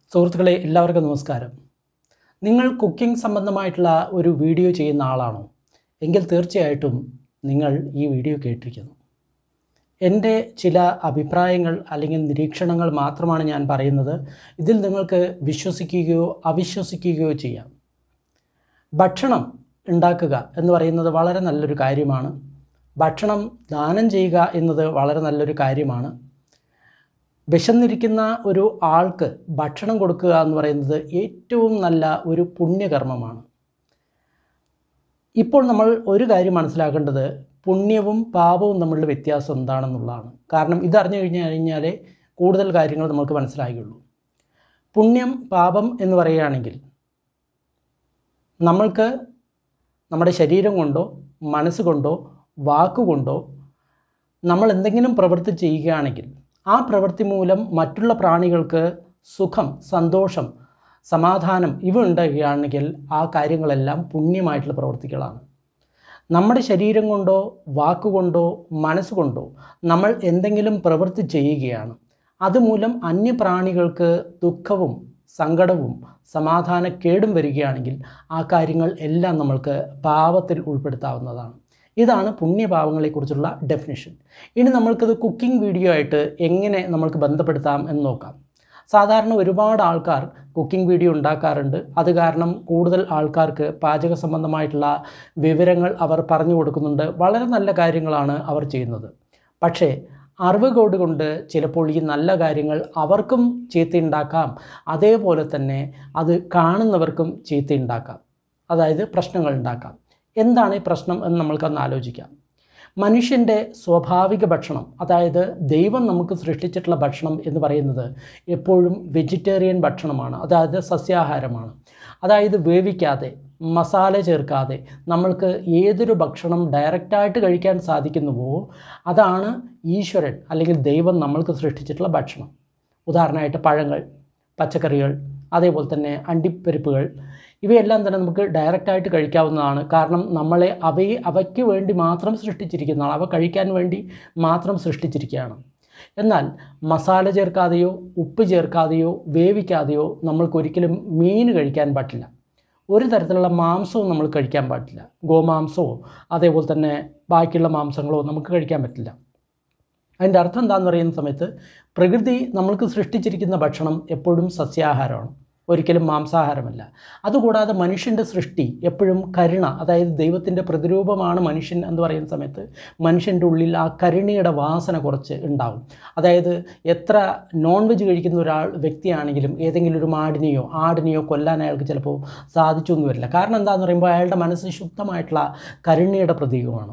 സുഹൃത്തുക്കളെ എല്ലാവർക്കും നമസ്കാരം നിങ്ങൾ കുക്കിംഗ് സംബന്ധമായിട്ടുള്ള ഒരു വീഡിയോ ചെയ്യുന്ന ആളാണോ എങ്കിൽ തീർച്ചയായിട്ടും നിങ്ങൾ ഈ വീഡിയോ കേട്ടിരിക്കുന്നു എൻ്റെ ചില അഭിപ്രായങ്ങൾ അല്ലെങ്കിൽ നിരീക്ഷണങ്ങൾ മാത്രമാണ് ഞാൻ പറയുന്നത് ഇതിൽ നിങ്ങൾക്ക് വിശ്വസിക്കുകയോ അവിശ്വസിക്കുകയോ ചെയ്യാം ഭക്ഷണം ഉണ്ടാക്കുക എന്ന് പറയുന്നത് വളരെ നല്ലൊരു കാര്യമാണ് ഭക്ഷണം ദാനം ചെയ്യുക എന്നത് വളരെ നല്ലൊരു കാര്യമാണ് വിശന്നിരിക്കുന്ന ഒരു ആൾക്ക് ഭക്ഷണം കൊടുക്കുക എന്ന് പറയുന്നത് ഏറ്റവും നല്ല ഒരു പുണ്യകർമ്മമാണ് ഇപ്പോൾ നമ്മൾ ഒരു കാര്യം മനസ്സിലാക്കേണ്ടത് പുണ്യവും പാപവും തമ്മിലുള്ള വ്യത്യാസം എന്താണെന്നുള്ളതാണ് കാരണം ഇതറിഞ്ഞു കഴിഞ്ഞു കഴിഞ്ഞാലേ കൂടുതൽ കാര്യങ്ങൾ നമുക്ക് മനസ്സിലാകുകയുള്ളൂ പുണ്യം പാപം എന്ന് പറയുകയാണെങ്കിൽ നമ്മൾക്ക് നമ്മുടെ ശരീരം കൊണ്ടോ മനസ്സുകൊണ്ടോ വാക്കുകൊണ്ടോ നമ്മൾ എന്തെങ്കിലും പ്രവൃത്തി ചെയ്യുകയാണെങ്കിൽ ആ പ്രവൃത്തി മൂലം മറ്റുള്ള പ്രാണികൾക്ക് സുഖം സന്തോഷം സമാധാനം ഇവ ഉണ്ടാകുകയാണെങ്കിൽ ആ കാര്യങ്ങളെല്ലാം പുണ്യമായിട്ടുള്ള പ്രവൃത്തികളാണ് നമ്മുടെ ശരീരം കൊണ്ടോ വാക്കുകൊണ്ടോ മനസ്സുകൊണ്ടോ നമ്മൾ എന്തെങ്കിലും പ്രവൃത്തി ചെയ്യുകയാണ് അതുമൂലം അന്യപ്രാണികൾക്ക് ദുഃഖവും സങ്കടവും സമാധാനക്കേടും വരികയാണെങ്കിൽ ആ കാര്യങ്ങൾ എല്ലാം നമ്മൾക്ക് പാപത്തിൽ ഉൾപ്പെടുത്താവുന്നതാണ് ഇതാണ് പുണ്യപാവങ്ങളെക്കുറിച്ചുള്ള ഡെഫിനിഷൻ ഇനി നമ്മൾക്കിത് കുക്കിംഗ് വീഡിയോ ആയിട്ട് എങ്ങനെ നമ്മൾക്ക് ബന്ധപ്പെടുത്താം എന്ന് നോക്കാം സാധാരണ ഒരുപാട് ആൾക്കാർ കുക്കിംഗ് വീഡിയോ ഉണ്ടാക്കാറുണ്ട് അത് കാരണം കൂടുതൽ ആൾക്കാർക്ക് പാചക സംബന്ധമായിട്ടുള്ള വിവരങ്ങൾ അവർ പറഞ്ഞു കൊടുക്കുന്നുണ്ട് വളരെ നല്ല കാര്യങ്ങളാണ് അവർ ചെയ്യുന്നത് പക്ഷേ അറിവ് കോഡ് കൊണ്ട് ചിലപ്പോൾ ഈ നല്ല കാര്യങ്ങൾ അവർക്കും ചീത്തയുണ്ടാക്കാം അതേപോലെ തന്നെ അത് കാണുന്നവർക്കും ചീത്തയുണ്ടാക്കാം അതായത് പ്രശ്നങ്ങൾ ഉണ്ടാക്കാം എന്താണ് ഈ പ്രശ്നം എന്ന് നമ്മൾക്കൊന്ന് ആലോചിക്കാം മനുഷ്യൻ്റെ സ്വാഭാവിക ഭക്ഷണം അതായത് ദൈവം നമുക്ക് സൃഷ്ടിച്ചിട്ടുള്ള ഭക്ഷണം എന്ന് പറയുന്നത് എപ്പോഴും വെജിറ്റേറിയൻ ഭക്ഷണമാണ് അതായത് സസ്യാഹാരമാണ് അതായത് വേവിക്കാതെ മസാല ചേർക്കാതെ നമ്മൾക്ക് ഏതൊരു ഭക്ഷണം ഡയറക്റ്റായിട്ട് കഴിക്കാൻ സാധിക്കുന്നുവോ അതാണ് ഈശ്വരൻ അല്ലെങ്കിൽ ദൈവം നമ്മൾക്ക് സൃഷ്ടിച്ചിട്ടുള്ള ഭക്ഷണം ഉദാഹരണമായിട്ട് പഴങ്ങൾ പച്ചക്കറികൾ അതേപോലെ തന്നെ അണ്ടിപ്പരിപ്പുകൾ ഇവയെല്ലാം തന്നെ നമുക്ക് ഡയറക്റ്റായിട്ട് കഴിക്കാവുന്നതാണ് കാരണം നമ്മളെ അവയെ അവയ്ക്ക് വേണ്ടി മാത്രം സൃഷ്ടിച്ചിരിക്കുന്നതാണ് അവ കഴിക്കാൻ വേണ്ടി മാത്രം സൃഷ്ടിച്ചിരിക്കുകയാണ് എന്നാൽ മസാല ചേർക്കാതെയോ ഉപ്പ് ചേർക്കാതെയോ വേവിക്കാതെയോ നമ്മൾക്കൊരിക്കലും മീൻ കഴിക്കാൻ പറ്റില്ല ഒരു തരത്തിലുള്ള മാംസവും നമ്മൾ കഴിക്കാൻ പാടില്ല ഗോമാംസമോ അതേപോലെ തന്നെ ബാക്കിയുള്ള മാംസങ്ങളോ നമുക്ക് കഴിക്കാൻ പറ്റില്ല അതിൻ്റെ അർത്ഥം എന്താണെന്ന് പറയുന്ന സമയത്ത് പ്രകൃതി നമ്മൾക്ക് സൃഷ്ടിച്ചിരിക്കുന്ന ഭക്ഷണം എപ്പോഴും സസ്യാഹാരമാണ് ഒരിക്കലും മാംസാഹാരമല്ല അതുകൂടാതെ മനുഷ്യൻ്റെ സൃഷ്ടി എപ്പോഴും കരുണ അതായത് ദൈവത്തിൻ്റെ പ്രതിരൂപമാണ് മനുഷ്യൻ എന്ന് പറയുന്ന സമയത്ത് മനുഷ്യൻ്റെ ഉള്ളിൽ ആ കരുണയുടെ വാസന കുറച്ച് ഉണ്ടാവും അതായത് എത്ര നോൺ വെജ് കഴിക്കുന്ന ഒരാൾ വ്യക്തിയാണെങ്കിലും ഏതെങ്കിലും ഒരു മാടിനെയോ ആടിനെയോ കൊല്ലാൻ അയാൾക്ക് ചിലപ്പോൾ സാധിച്ചു എന്ന് വരില്ല കാരണം എന്താണെന്ന് പറയുമ്പോൾ അയാളുടെ മനസ്സ് ശുദ്ധമായിട്ടുള്ള കരുണയുടെ പ്രതീകമാണ്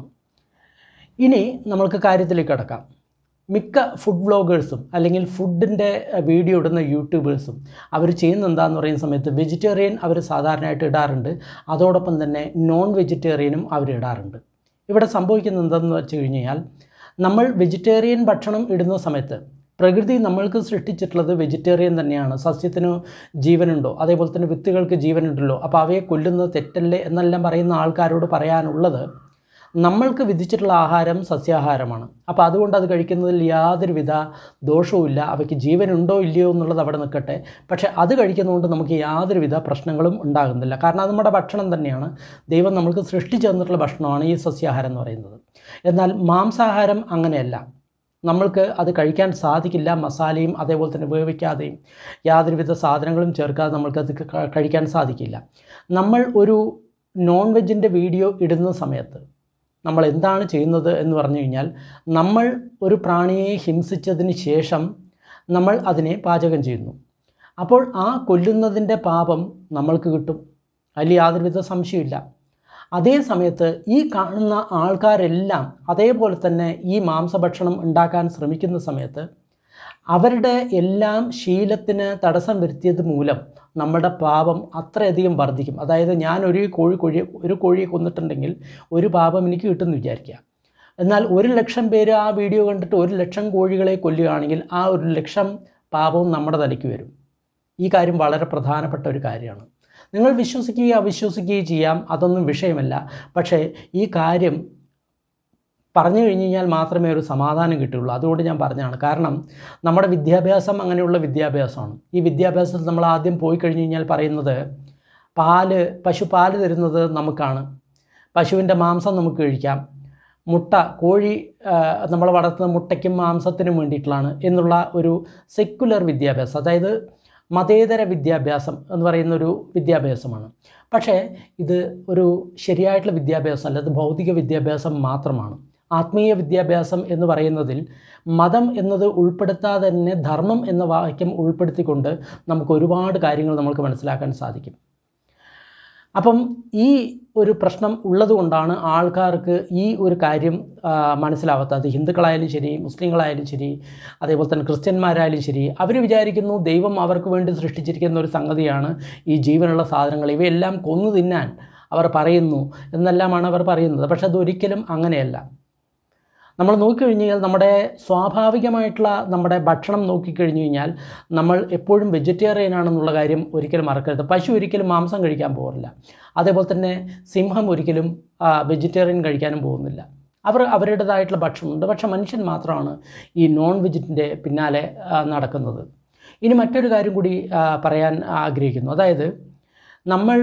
ഇനി നമ്മൾക്ക് കാര്യത്തിലേക്ക് കിടക്കാം മിക്ക ഫുഡ് വ്ളോഗേഴ്സും അല്ലെങ്കിൽ ഫുഡിൻ്റെ വീഡിയോ ഇടുന്ന യൂട്യൂബേഴ്സും അവർ ചെയ്യുന്ന എന്താണെന്ന് പറയുന്ന സമയത്ത് വെജിറ്റേറിയൻ അവർ സാധാരണയായിട്ട് ഇടാറുണ്ട് അതോടൊപ്പം തന്നെ നോൺ വെജിറ്റേറിയനും അവർ ഇടാറുണ്ട് ഇവിടെ സംഭവിക്കുന്നത് എന്താണെന്ന് വെച്ച് കഴിഞ്ഞാൽ നമ്മൾ വെജിറ്റേറിയൻ ഭക്ഷണം ഇടുന്ന സമയത്ത് പ്രകൃതി നമ്മൾക്ക് സൃഷ്ടിച്ചിട്ടുള്ളത് വെജിറ്റേറിയൻ തന്നെയാണ് സസ്യത്തിന് ജീവനുണ്ടോ അതേപോലെ തന്നെ വിത്തുകൾക്ക് ജീവനുണ്ടല്ലോ അപ്പോൾ അവയെ കൊല്ലുന്നത് തെറ്റല്ലേ എന്നെല്ലാം പറയുന്ന ആൾക്കാരോട് പറയാനുള്ളത് നമ്മൾക്ക് വിധിച്ചിട്ടുള്ള ആഹാരം സസ്യാഹാരമാണ് അപ്പോൾ അതുകൊണ്ട് അത് കഴിക്കുന്നതിൽ യാതൊരുവിധ ദോഷവുമില്ല അവയ്ക്ക് ജീവനുണ്ടോ ഇല്ലയോ എന്നുള്ളത് അവിടെ നിൽക്കട്ടെ പക്ഷേ അത് കഴിക്കുന്നതുകൊണ്ട് നമുക്ക് യാതൊരുവിധ പ്രശ്നങ്ങളും ഉണ്ടാകുന്നില്ല കാരണം അത് നമ്മുടെ ഭക്ഷണം തന്നെയാണ് ദൈവം നമുക്ക് സൃഷ്ടിച്ചു തന്നിട്ടുള്ള ഭക്ഷണമാണ് ഈ സസ്യാഹാരം എന്ന് പറയുന്നത് എന്നാൽ മാംസാഹാരം അങ്ങനെയല്ല നമ്മൾക്ക് അത് കഴിക്കാൻ സാധിക്കില്ല മസാലയും അതേപോലെ തന്നെ വേവിക്കാതെയും യാതൊരുവിധ സാധനങ്ങളും ചേർക്കാതെ നമ്മൾക്കത് കഴിക്കാൻ സാധിക്കില്ല നമ്മൾ ഒരു നോൺ വെജിൻ്റെ വീഡിയോ ഇടുന്ന സമയത്ത് നമ്മൾ എന്താണ് ചെയ്യുന്നത് എന്ന് പറഞ്ഞു കഴിഞ്ഞാൽ നമ്മൾ ഒരു പ്രാണിയെ ഹിംസിച്ചതിന് ശേഷം നമ്മൾ അതിനെ പാചകം ചെയ്യുന്നു അപ്പോൾ ആ കൊല്ലുന്നതിൻ്റെ പാപം നമ്മൾക്ക് കിട്ടും അതിൽ യാതൊരുവിധ സംശയമില്ല അതേ സമയത്ത് ഈ കാണുന്ന ആൾക്കാരെല്ലാം അതേപോലെ തന്നെ ഈ മാംസഭക്ഷണം ഉണ്ടാക്കാൻ ശ്രമിക്കുന്ന സമയത്ത് അവരുടെ എല്ലാം ശീലത്തിന് തടസ്സം വരുത്തിയത് മൂലം നമ്മുടെ പാപം അത്രയധികം വർദ്ധിക്കും അതായത് ഞാൻ ഒരു കോഴി കോഴി ഒരു കോഴിയെ കൊന്നിട്ടുണ്ടെങ്കിൽ ഒരു പാപം എനിക്ക് കിട്ടുമെന്ന് വിചാരിക്കുക എന്നാൽ ഒരു ലക്ഷം പേര് ആ വീഡിയോ കണ്ടിട്ട് ഒരു ലക്ഷം കോഴികളെ കൊല്ലുകയാണെങ്കിൽ ആ ഒരു ലക്ഷം പാപവും നമ്മുടെ തലയ്ക്ക് വരും ഈ കാര്യം വളരെ പ്രധാനപ്പെട്ട ഒരു കാര്യമാണ് നിങ്ങൾ വിശ്വസിക്കുകയോ അവിശ്വസിക്കുകയോ ചെയ്യാം അതൊന്നും വിഷയമല്ല പക്ഷേ ഈ കാര്യം പറഞ്ഞു കഴിഞ്ഞ് കഴിഞ്ഞാൽ മാത്രമേ ഒരു സമാധാനം കിട്ടുള്ളൂ അതുകൊണ്ട് ഞാൻ പറഞ്ഞതാണ് കാരണം നമ്മുടെ വിദ്യാഭ്യാസം അങ്ങനെയുള്ള വിദ്യാഭ്യാസമാണ് ഈ വിദ്യാഭ്യാസത്തിൽ നമ്മൾ ആദ്യം പോയി കഴിഞ്ഞ് കഴിഞ്ഞാൽ പറയുന്നത് പാല് പശു പാല് തരുന്നത് നമുക്കാണ് പശുവിൻ്റെ മാംസം നമുക്ക് കഴിക്കാം മുട്ട കോഴി നമ്മൾ വളർത്തുന്ന മുട്ടയ്ക്കും മാംസത്തിനും വേണ്ടിയിട്ടുള്ളതാണ് എന്നുള്ള ഒരു സെക്കുലർ വിദ്യാഭ്യാസം അതായത് മതേതര വിദ്യാഭ്യാസം എന്ന് പറയുന്ന ഒരു വിദ്യാഭ്യാസമാണ് പക്ഷേ ഇത് ഒരു ശരിയായിട്ടുള്ള വിദ്യാഭ്യാസം അല്ല ഇത് ഭൗതിക വിദ്യാഭ്യാസം മാത്രമാണ് ആത്മീയ വിദ്യാഭ്യാസം എന്ന് പറയുന്നതിൽ മതം എന്നത് ഉൾപ്പെടുത്താതെ തന്നെ ധർമ്മം എന്ന വാക്യം ഉൾപ്പെടുത്തിക്കൊണ്ട് നമുക്ക് ഒരുപാട് കാര്യങ്ങൾ നമുക്ക് മനസ്സിലാക്കാൻ സാധിക്കും അപ്പം ഈ ഒരു പ്രശ്നം ഉള്ളതുകൊണ്ടാണ് ആൾക്കാർക്ക് ഈ ഒരു കാര്യം ആ, മനസ്സിലാവാത്തത് ഹിന്ദുക്കളായാലും ശരി മുസ്ലിങ്ങളായാലും ശരി അതേപോലെ തന്നെ ക്രിസ്ത്യന്മാരായാലും ശരി അവർ വിചാരിക്കുന്നു ദൈവം അവർക്ക് വേണ്ടി സൃഷ്ടിച്ചിരിക്കുന്ന ഒരു സംഗതിയാണ് ഈ ജീവനുള്ള സാധനങ്ങൾ ഇവയെല്ലാം കൊന്നു തിന്നാൻ അവർ പറയുന്നു എന്നെല്ലാമാണ് അവർ പറയുന്നത് പക്ഷെ അതൊരിക്കലും അങ്ങനെയല്ല നമ്മൾ നോക്കിക്കഴിഞ്ഞ് കഴിഞ്ഞാൽ നമ്മുടെ സ്വാഭാവികമായിട്ടുള്ള നമ്മുടെ ഭക്ഷണം നോക്കിക്കഴിഞ്ഞ് കഴിഞ്ഞാൽ നമ്മൾ എപ്പോഴും വെജിറ്റേറിയൻ ആണെന്നുള്ള കാര്യം ഒരിക്കലും മറക്കരുത് പശു ഒരിക്കലും മാംസം കഴിക്കാൻ പോകില്ല അതേപോലെ തന്നെ സിംഹം ഒരിക്കലും വെജിറ്റേറിയൻ കഴിക്കാനും പോകുന്നില്ല അവർ അവരുടേതായിട്ടുള്ള ഭക്ഷണമുണ്ട് പക്ഷേ മനുഷ്യൻ മാത്രമാണ് ഈ നോൺ വെജിറ്റിൻ്റെ പിന്നാലെ ആ, നടക്കുന്നത് ഇനി മറ്റൊരു കാര്യം കൂടി ആ, പറയാൻ ആഗ്രഹിക്കുന്നു അതായത് നമ്മൾ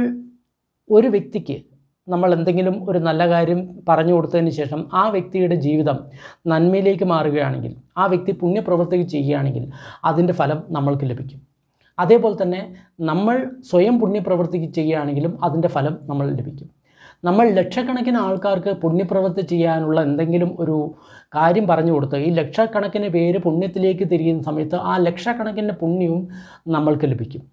ഒരു വ്യക്തിക്ക് നമ്മൾ എന്തെങ്കിലും ഒരു നല്ല കാര്യം പറഞ്ഞു കൊടുത്തതിന് ശേഷം ആ വ്യക്തിയുടെ ജീവിതം നന്മയിലേക്ക് മാറുകയാണെങ്കിൽ ആ വ്യക്തി പുണ്യപ്രവൃത്തി ചെയ്യുകയാണെങ്കിൽ അതിൻ്റെ ഫലം നമ്മൾക്ക് ലഭിക്കും അതേപോലെ തന്നെ നമ്മൾ സ്വയം പുണ്യപ്രവൃത്തി ചെയ്യുകയാണെങ്കിലും അതിൻ്റെ ഫലം നമ്മൾ ലഭിക്കും നമ്മൾ ലക്ഷക്കണക്കിന് ആൾക്കാർക്ക് പുണ്യപ്രവൃത്തി ചെയ്യാനുള്ള എന്തെങ്കിലും ഒരു കാര്യം പറഞ്ഞു കൊടുത്ത് ഈ ലക്ഷക്കണക്കിന് പേര് പുണ്യത്തിലേക്ക് തിരിയുന്ന സമയത്ത് ആ ലക്ഷക്കണക്കിന് പുണ്യവും നമ്മൾക്ക് ലഭിക്കും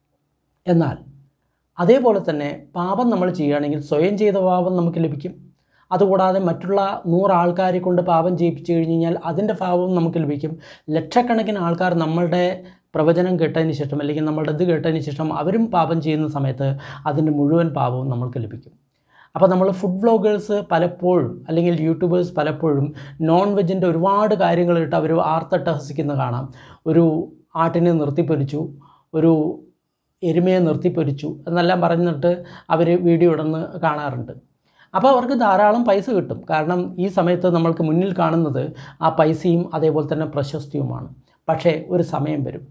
എന്നാൽ അതേപോലെ തന്നെ പാപം നമ്മൾ ചെയ്യുകയാണെങ്കിൽ സ്വയം ചെയ്ത പാപം നമുക്ക് ലഭിക്കും അതുകൂടാതെ മറ്റുള്ള നൂറ് ആൾക്കാരെ കൊണ്ട് പാപം ചെയ്യിപ്പിച്ചു കഴിഞ്ഞ് കഴിഞ്ഞാൽ അതിൻ്റെ പാപവും നമുക്ക് ലഭിക്കും ലക്ഷക്കണക്കിന് ആൾക്കാർ നമ്മളുടെ പ്രവചനം കേട്ടതിന് ശേഷം അല്ലെങ്കിൽ നമ്മളുടെ ഇത് കേട്ടതിന് ശേഷം അവരും പാപം ചെയ്യുന്ന സമയത്ത് അതിൻ്റെ മുഴുവൻ പാപവും നമ്മൾക്ക് ലഭിക്കും അപ്പോൾ നമ്മൾ ഫുഡ് വ്ളോഗേഴ്സ് പലപ്പോഴും അല്ലെങ്കിൽ യൂട്യൂബേഴ്സ് പലപ്പോഴും നോൺ വെജിൻ്റെ ഒരുപാട് കാര്യങ്ങൾ ഇട്ട് അവർ ആർത്തട്ടഹസിക്കുന്ന കാണാം ഒരു ആട്ടിനെ നിർത്തിപ്പൊരിച്ചു ഒരു എരുമയെ നിർത്തിപ്പൊരിച്ചു എന്നെല്ലാം പറഞ്ഞിട്ട് അവർ വീഡിയോ ഇടുന്ന് കാണാറുണ്ട് അപ്പോൾ അവർക്ക് ധാരാളം പൈസ കിട്ടും കാരണം ഈ സമയത്ത് നമ്മൾക്ക് മുന്നിൽ കാണുന്നത് ആ പൈസയും അതേപോലെ തന്നെ പ്രശസ്തിയുമാണ് പക്ഷേ ഒരു സമയം വരും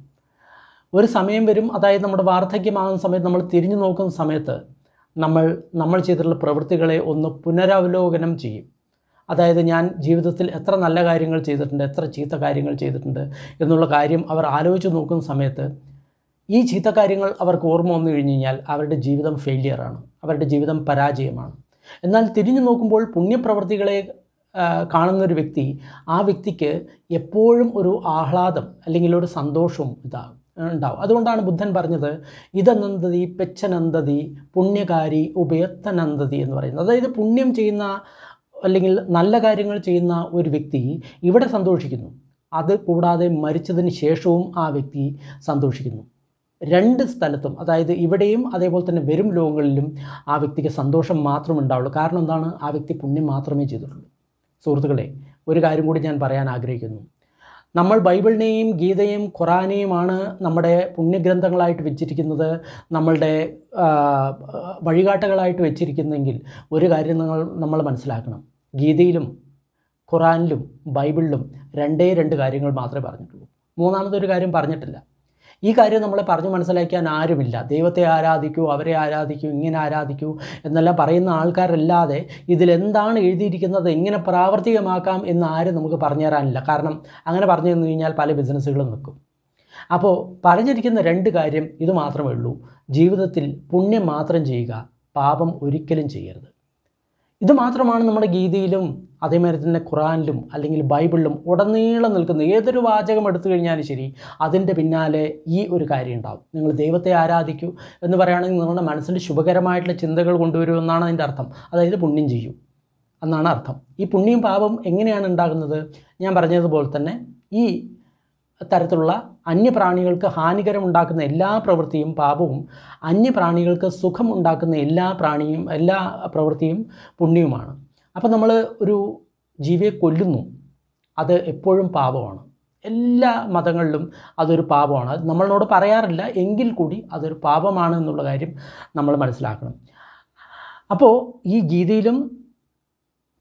ഒരു സമയം വരും അതായത് നമ്മുടെ വാർദ്ധക്യമാകുന്ന സമയത്ത് നമ്മൾ തിരിഞ്ഞു നോക്കുന്ന സമയത്ത് നമ്മൾ നമ്മൾ ചെയ്തിട്ടുള്ള പ്രവൃത്തികളെ ഒന്ന് പുനരവലോകനം ചെയ്യും അതായത് ഞാൻ ജീവിതത്തിൽ എത്ര നല്ല കാര്യങ്ങൾ ചെയ്തിട്ടുണ്ട് എത്ര ചീത്ത കാര്യങ്ങൾ ചെയ്തിട്ടുണ്ട് എന്നുള്ള കാര്യം അവർ ആലോചിച്ച് നോക്കുന്ന സമയത്ത് ഈ ചീത്ത കാര്യങ്ങൾ അവർക്ക് ഓർമ്മ വന്നു കഴിഞ്ഞ് കഴിഞ്ഞാൽ അവരുടെ ജീവിതം ഫെയിലിയറാണ് അവരുടെ ജീവിതം പരാജയമാണ് എന്നാൽ തിരിഞ്ഞു നോക്കുമ്പോൾ പുണ്യപ്രവർത്തികളെ ആ, കാണുന്നൊരു വ്യക്തി ആ വ്യക്തിക്ക് എപ്പോഴും ഒരു ആഹ്ലാദം അല്ലെങ്കിൽ ഒരു സന്തോഷവും ഇതാകും ഉണ്ടാവും അതുകൊണ്ടാണ് ബുദ്ധൻ പറഞ്ഞത് ഇതനന്തതി പെച്ചനന്തതി പുണ്യകാരി ഉപയത്തനന്തതി എന്ന് പറയുന്നത് അതായത് പുണ്യം ചെയ്യുന്ന അല്ലെങ്കിൽ നല്ല കാര്യങ്ങൾ ചെയ്യുന്ന ഒരു വ്യക്തി ഇവിടെ സന്തോഷിക്കുന്നു അത് കൂടാതെ മരിച്ചതിന് ശേഷവും ആ വ്യക്തി സന്തോഷിക്കുന്നു രണ്ട് സ്ഥലത്തും അതായത് ഇവിടെയും അതേപോലെ തന്നെ വരും ലോകങ്ങളിലും ആ വ്യക്തിക്ക് സന്തോഷം മാത്രമേ ഉണ്ടാവുള്ളൂ കാരണം എന്താണ് ആ വ്യക്തി പുണ്യം മാത്രമേ ചെയ്തിട്ടുള്ളൂ സുഹൃത്തുക്കളെ ഒരു കാര്യം കൂടി ഞാൻ പറയാൻ ആഗ്രഹിക്കുന്നു നമ്മൾ ബൈബിളിനെയും ഗീതയും ഖുറാനെയുമാണ് നമ്മുടെ പുണ്യഗ്രന്ഥങ്ങളായിട്ട് വെച്ചിരിക്കുന്നത് നമ്മളുടെ ആ, വഴികാട്ടകളായിട്ട് വെച്ചിരിക്കുന്നെങ്കിൽ ഒരു കാര്യം നിങ്ങൾ നമ്മൾ മനസ്സിലാക്കണം ഗീതയിലും ഖുറാനിലും ബൈബിളിലും രണ്ടേ രണ്ട് കാര്യങ്ങൾ മാത്രമേ പറഞ്ഞിട്ടുള്ളൂ മൂന്നാമതൊരു കാര്യം പറഞ്ഞിട്ടില്ല ഈ കാര്യം നമ്മളെ പറഞ്ഞു മനസ്സിലാക്കാൻ ആരുമില്ല ദൈവത്തെ ആരാധിക്കൂ അവരെ ആരാധിക്കൂ ഇങ്ങനെ ആരാധിക്കൂ എന്നെല്ലാം പറയുന്ന ആൾക്കാരല്ലാതെ ഇതിലെന്താണ് എഴുതിയിരിക്കുന്നത് എങ്ങനെ പ്രാവർത്തികമാക്കാം എന്ന് ആരും നമുക്ക് പറഞ്ഞു തരാനില്ല കാരണം അങ്ങനെ പറഞ്ഞു തന്നു കഴിഞ്ഞാൽ പല ബിസിനസ്സുകളും നിൽക്കും അപ്പോൾ പറഞ്ഞിരിക്കുന്ന രണ്ട് കാര്യം ഇത് മാത്രമേ ഉള്ളൂ ജീവിതത്തിൽ പുണ്യം മാത്രം ചെയ്യുക പാപം ഒരിക്കലും ചെയ്യരുത് ഇത് മാത്രമാണ് നമ്മുടെ ഗീതയിലും അതേമാതിരി തന്നെ ഖുറാനിലും അല്ലെങ്കിൽ ബൈബിളിലും ഉടനീളം നിൽക്കുന്ന ഏതൊരു വാചകം എടുത്തു കഴിഞ്ഞാലും ശരി അതിൻ്റെ പിന്നാലെ ഈ ഒരു കാര്യം ഉണ്ടാവും നിങ്ങൾ ദൈവത്തെ ആരാധിക്കൂ എന്ന് പറയുകയാണെങ്കിൽ നിങ്ങളുടെ മനസ്സിൽ ശുഭകരമായിട്ടുള്ള ചിന്തകൾ കൊണ്ടുവരൂ എന്നാണ് അതിൻ്റെ അർത്ഥം അതായത് പുണ്യം ചെയ്യൂ എന്നാണ് അർത്ഥം ഈ പുണ്യം പാപം എങ്ങനെയാണ് ഉണ്ടാകുന്നത് ഞാൻ പറഞ്ഞതുപോലെ തന്നെ ഈ തരത്തിലുള്ള അന്യപ്രാണികൾക്ക് ഹാനികരം ഉണ്ടാക്കുന്ന എല്ലാ പ്രവൃത്തിയും പാപവും അന്യപ്രാണികൾക്ക് സുഖം ഉണ്ടാക്കുന്ന എല്ലാ പ്രാണിയും എല്ലാ പ്രവൃത്തിയും പുണ്യവുമാണ് അപ്പോൾ നമ്മൾ ഒരു ജീവിയെ കൊല്ലുന്നു അത് എപ്പോഴും പാപമാണ് എല്ലാ മതങ്ങളിലും അതൊരു പാപമാണ് അത് നമ്മളോട് പറയാറില്ല എങ്കിൽ കൂടി അതൊരു പാപമാണ് എന്നുള്ള കാര്യം നമ്മൾ മനസ്സിലാക്കണം അപ്പോൾ ഈ ഗീതയിലും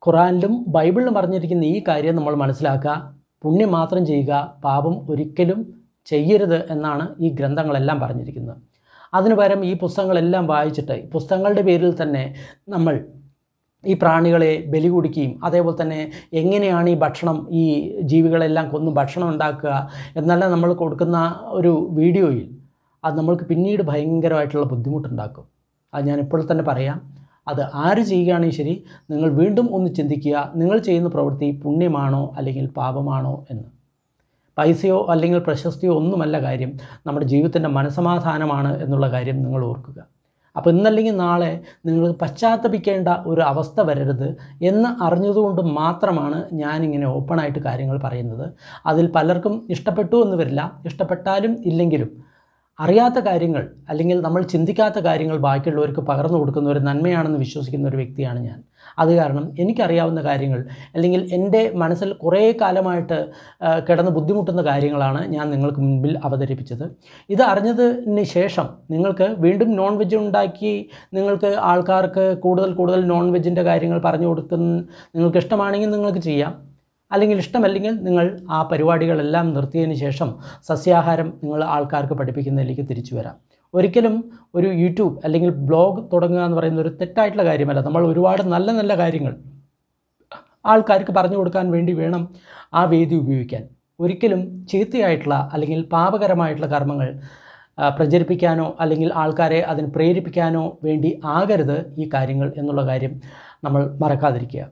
ഖുറാനിലും ബൈബിളിലും പറഞ്ഞിരിക്കുന്ന ഈ കാര്യം നമ്മൾ മനസ്സിലാക്കുക പുണ്യം മാത്രം ചെയ്യുക പാപം ഒരിക്കലും ചെയ്യരുത് എന്നാണ് ഈ ഗ്രന്ഥങ്ങളെല്ലാം പറഞ്ഞിരിക്കുന്നത് അതിനു പകരം ഈ പുസ്തകങ്ങളെല്ലാം വായിച്ചിട്ട് ഈ പുസ്തകങ്ങളുടെ പേരിൽ തന്നെ നമ്മൾ ഈ പ്രാണികളെ ബലി കൊടുക്കുകയും അതേപോലെ തന്നെ എങ്ങനെയാണ് ഈ ഭക്ഷണം ഈ ജീവികളെല്ലാം കൊന്ന് ഭക്ഷണം ഉണ്ടാക്കുക എന്നെല്ലാം നമ്മൾ കൊടുക്കുന്ന ഒരു വീഡിയോയിൽ അത് നമ്മൾക്ക് പിന്നീട് ഭയങ്കരമായിട്ടുള്ള ബുദ്ധിമുട്ടുണ്ടാക്കും അത് ഞാൻ ഇപ്പോൾ തന്നെ പറയാം അത് ആര് ചെയ്യുകയാണെങ്കിൽ ശരി നിങ്ങൾ വീണ്ടും ഒന്ന് ചിന്തിക്കുക നിങ്ങൾ ചെയ്യുന്ന പ്രവൃത്തി പുണ്യമാണോ അല്ലെങ്കിൽ പാപമാണോ എന്ന് പൈസയോ അല്ലെങ്കിൽ പ്രശസ്തിയോ ഒന്നുമല്ല കാര്യം നമ്മുടെ ജീവിതത്തിൻ്റെ മനസമാധാനമാണ് എന്നുള്ള കാര്യം നിങ്ങൾ ഓർക്കുക അപ്പോൾ ഇന്നല്ലെങ്കിൽ നാളെ നിങ്ങൾ പശ്ചാത്തപിക്കേണ്ട ഒരു അവസ്ഥ വരരുത് എന്ന് അറിഞ്ഞതുകൊണ്ട് മാത്രമാണ് ഞാനിങ്ങനെ ഓപ്പണായിട്ട് കാര്യങ്ങൾ പറയുന്നത് അതിൽ പലർക്കും ഇഷ്ടപ്പെട്ടു എന്ന് വരില്ല ഇഷ്ടപ്പെട്ടാലും ഇല്ലെങ്കിലും അറിയാത്ത കാര്യങ്ങൾ അല്ലെങ്കിൽ നമ്മൾ ചിന്തിക്കാത്ത കാര്യങ്ങൾ ബാക്കിയുള്ളവർക്ക് പകർന്നു കൊടുക്കുന്ന ഒരു നന്മയാണെന്ന് വിശ്വസിക്കുന്ന ഒരു വ്യക്തിയാണ് ഞാൻ അത് കാരണം എനിക്കറിയാവുന്ന കാര്യങ്ങൾ അല്ലെങ്കിൽ എൻ്റെ മനസ്സിൽ കുറേ കാലമായിട്ട് ആ, കിടന്ന് ബുദ്ധിമുട്ടുന്ന കാര്യങ്ങളാണ് ഞാൻ നിങ്ങൾക്ക് മുൻപിൽ അവതരിപ്പിച്ചത് ഇത് അറിഞ്ഞതിന് ശേഷം നിങ്ങൾക്ക് വീണ്ടും നോൺ വെജ് ഉണ്ടാക്കി നിങ്ങൾക്ക് ആൾക്കാർക്ക് കൂടുതൽ കൂടുതൽ നോൺ വെജിൻ്റെ കാര്യങ്ങൾ പറഞ്ഞു കൊടുക്കുന്ന നിങ്ങൾക്ക് ഇഷ്ടമാണെങ്കിൽ നിങ്ങൾക്ക് ചെയ്യാം അല്ലെങ്കിൽ ഇഷ്ടമല്ലെങ്കിൽ നിങ്ങൾ ആ പരിപാടികളെല്ലാം നിർത്തിയതിന് ശേഷം സസ്യാഹാരം നിങ്ങൾ ആൾക്കാർക്ക് പഠിപ്പിക്കുന്നതിലേക്ക് തിരിച്ചു വരാം ഒരിക്കലും ഒരു യൂട്യൂബ് അല്ലെങ്കിൽ ബ്ലോഗ് തുടങ്ങുക എന്ന് പറയുന്ന ഒരു തെറ്റായിട്ടുള്ള കാര്യമല്ല നമ്മൾ ഒരുപാട് നല്ല നല്ല കാര്യങ്ങൾ ആൾക്കാർക്ക് പറഞ്ഞു കൊടുക്കാൻ വേണ്ടി വേണം ആ വേദി ഉപയോഗിക്കാൻ ഒരിക്കലും ചീത്തയായിട്ടുള്ള അല്ലെങ്കിൽ പാപകരമായിട്ടുള്ള കർമ്മങ്ങൾ ആ, പ്രചരിപ്പിക്കാനോ അല്ലെങ്കിൽ ആൾക്കാരെ അതിന് പ്രേരിപ്പിക്കാനോ വേണ്ടി ആകരുത് ഈ കാര്യങ്ങൾ എന്നുള്ള കാര്യം നമ്മൾ മറക്കാതിരിക്കുക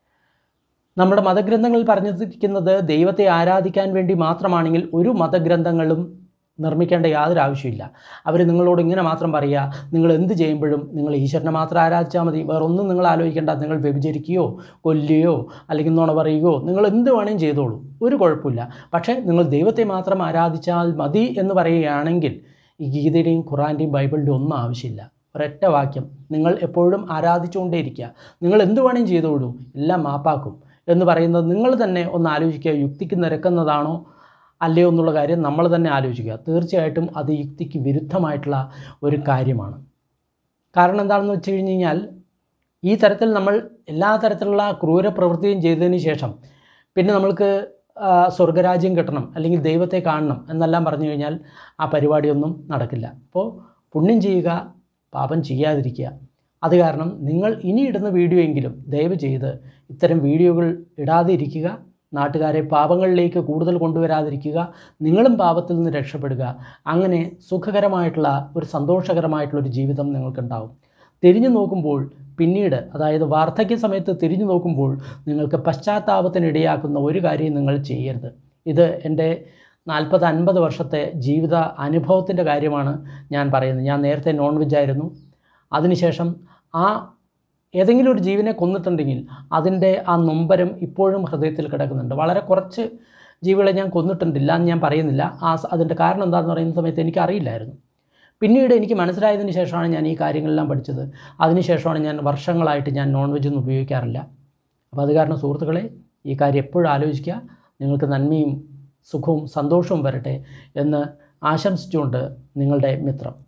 നമ്മുടെ മതഗ്രന്ഥങ്ങളിൽ പറഞ്ഞിരിക്കുന്നത് ദൈവത്തെ ആരാധിക്കാൻ വേണ്ടി മാത്രമാണെങ്കിൽ ഒരു മതഗ്രന്ഥങ്ങളും നിർമ്മിക്കേണ്ട യാതൊരു ആവശ്യമില്ല അവർ നിങ്ങളോട് ഇങ്ങനെ മാത്രം പറയുക നിങ്ങൾ എന്ത് ചെയ്യുമ്പോഴും നിങ്ങൾ ഈശ്വരനെ മാത്രം ആരാധിച്ചാൽ മതി വേറെ ഒന്നും നിങ്ങൾ ആലോചിക്കേണ്ട നിങ്ങൾ വ്യഭിചരിക്കുകയോ കൊല്ലുകയോ അല്ലെങ്കിൽ നുണ പറയുകയോ നിങ്ങൾ എന്ത് വേണേലും ചെയ്തോളൂ ഒരു കുഴപ്പമില്ല പക്ഷേ നിങ്ങൾ ദൈവത്തെ മാത്രം ആരാധിച്ചാൽ മതി എന്ന് പറയുകയാണെങ്കിൽ ഈ ഗീതയുടെയും ഖുറാൻ്റെയും ബൈബിളിൻ്റെയും ഒന്നും ആവശ്യമില്ല ഒരൊറ്റ വാക്യം നിങ്ങൾ എപ്പോഴും ആരാധിച്ചുകൊണ്ടേയിരിക്കുക നിങ്ങൾ എന്ത് വേണേലും ചെയ്തോളൂ എല്ലാം മാപ്പാക്കും എന്ന് പറയുന്നത് നിങ്ങൾ തന്നെ ഒന്ന് ആലോചിക്കുക യുക്തിക്ക് നിരക്കുന്നതാണോ അല്ലയോ എന്നുള്ള കാര്യം നമ്മൾ തന്നെ ആലോചിക്കുക തീർച്ചയായിട്ടും അത് യുക്തിക്ക് വിരുദ്ധമായിട്ടുള്ള ഒരു കാര്യമാണ് കാരണം എന്താണെന്ന് വെച്ച് കഴിഞ്ഞ് കഴിഞ്ഞാൽ ഈ തരത്തിൽ നമ്മൾ എല്ലാ തരത്തിലുള്ള ക്രൂര പ്രവൃത്തിയും ചെയ്തതിന് ശേഷം പിന്നെ നമ്മൾക്ക് ആ, സ്വർഗരാജ്യം കിട്ടണം അല്ലെങ്കിൽ ദൈവത്തെ കാണണം എന്നെല്ലാം പറഞ്ഞു കഴിഞ്ഞാൽ ആ പരിപാടിയൊന്നും നടക്കില്ല അപ്പോൾ പുണ്യം ചെയ്യുക പാപം ചെയ്യാതിരിക്കുക അത് കാരണം നിങ്ങൾ ഇനി ഇടുന്ന വീഡിയോ എങ്കിലും ദയവ് ചെയ്ത് ഇത്തരം വീഡിയോകൾ ഇടാതെ ഇരിക്കുക നാട്ടുകാരെ പാപങ്ങളിലേക്ക് കൂടുതൽ കൊണ്ടുവരാതിരിക്കുക നിങ്ങളും പാപത്തിൽ നിന്ന് രക്ഷപ്പെടുക അങ്ങനെ സുഖകരമായിട്ടുള്ള ഒരു സന്തോഷകരമായിട്ടുള്ള ഒരു ജീവിതം നിങ്ങൾക്കുണ്ടാവും തിരിഞ്ഞു നോക്കുമ്പോൾ പിന്നീട് അതായത് വാർദ്ധക്യ സമയത്ത് തിരിഞ്ഞു നോക്കുമ്പോൾ നിങ്ങൾക്ക് പശ്ചാത്താപത്തിന് ഇടയാക്കുന്ന ഒരു കാര്യം നിങ്ങൾ ചെയ്യരുത് ഇത് എൻ്റെ നാൽപ്പത് അൻപത് വർഷത്തെ ജീവിത അനുഭവത്തിൻ്റെ കാര്യമാണ് ഞാൻ പറയുന്നത് ഞാൻ നേരത്തെ നോൺ വെജ് ആയിരുന്നു അതിനുശേഷം ആ ഏതെങ്കിലും ഒരു ജീവനെ കൊന്നിട്ടുണ്ടെങ്കിൽ അതിൻ്റെ ആ നൊമ്പരം ഇപ്പോഴും ഹൃദയത്തിൽ കിടക്കുന്നുണ്ട് വളരെ കുറച്ച് ജീവികളെ ഞാൻ കൊന്നിട്ടുണ്ടില്ല എന്ന് ഞാൻ പറയുന്നില്ല ആ സ- അതിൻ്റെ കാരണം എന്താണെന്ന് പറയുന്ന സമയത്ത് എനിക്കറിയില്ലായിരുന്നു പിന്നീട് എനിക്ക് മനസ്സിലായതിന് ശേഷമാണ് ഞാൻ ഈ കാര്യങ്ങളെല്ലാം പഠിച്ചത് അതിനുശേഷമാണ് ഞാൻ വർഷങ്ങളായിട്ട് ഞാൻ നോൺ വെജ് ഒന്നും ഉപയോഗിക്കാറില്ല അപ്പോൾ അത് കാരണം സുഹൃത്തുക്കളെ ഈ കാര്യം എപ്പോഴും ആലോചിക്കുക നിങ്ങൾക്ക് നന്മയും സുഖവും സന്തോഷവും വരട്ടെ എന്ന് ആശംസിച്ചുകൊണ്ട് നിങ്ങളുടെ മിത്രം